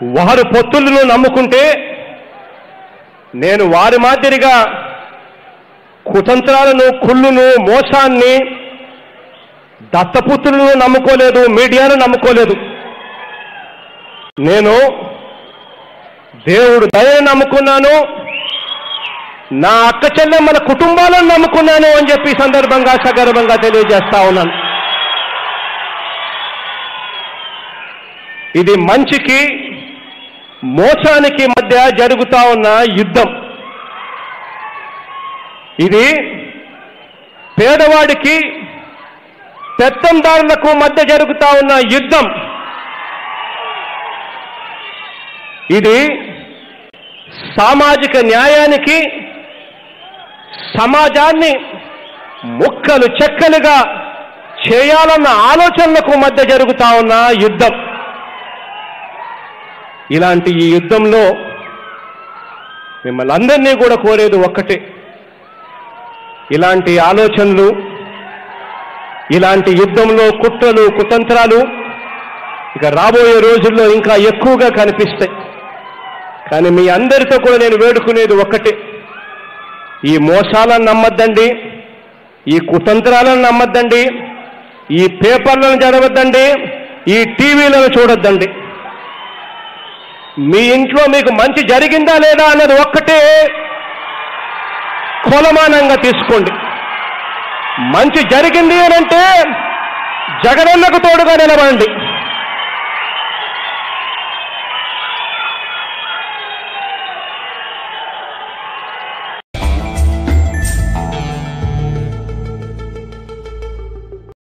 వారు పొత్తులను నమ్ముకుంటే నేను వారి మాదిరిగా కుతంత్రాలను కుళ్ళును మోసాన్ని దత్తపుత్రులను నమ్ముకోలేదు మీడియాను నమ్ముకోలేదు నేను దేవుడు దయను నమ్ముకున్నాను నా అక్క చెల్లెమ్మల కుటుంబాలను నమ్ముకున్నాను అని చెప్పి ఈ సందర్భంగా సగర్భంగా తెలియజేస్తా ఉన్నాను ఇది మంచికి మోసానికి మధ్య జరుగుతా ఉన్న యుద్ధం ఇది పేదవాడికి పెత్తందారులకు మధ్య జరుగుతా ఉన్న యుద్ధం ఇది సామాజిక న్యాయానికి సమాజాన్ని ముక్కలు చెక్కలుగా చేయాలన్న ఆలోచనలకు మధ్య జరుగుతా ఉన్న యుద్ధం ఇలాంటి ఈ యుద్ధంలో మిమ్మల్ని అందరినీ కూడా కోరేది ఒక్కటే ఇలాంటి ఆలోచనలు ఇలాంటి యుద్ధంలో కుట్రలు కుతంత్రాలు ఇక రాబోయే రోజుల్లో ఇంకా ఎక్కువగా కనిపిస్తాయి కానీ మీ అందరితో కూడా నేను వేడుకునేది ఒక్కటే ఈ మోసాలను నమ్మద్దండి ఈ కుతంత్రాలను నమ్మద్దండి ఈ పేపర్లను చదవద్దండి ఈ టీవీలను చూడొద్దండి మీ ఇంట్లో మీకు మంచి జరిగిందా లేదా అన్నది ఒక్కటే కొలమానంగా తీసుకోండి మంచి జరిగింది అని అంటే జగనన్నకు తోడుగా నిలబడండి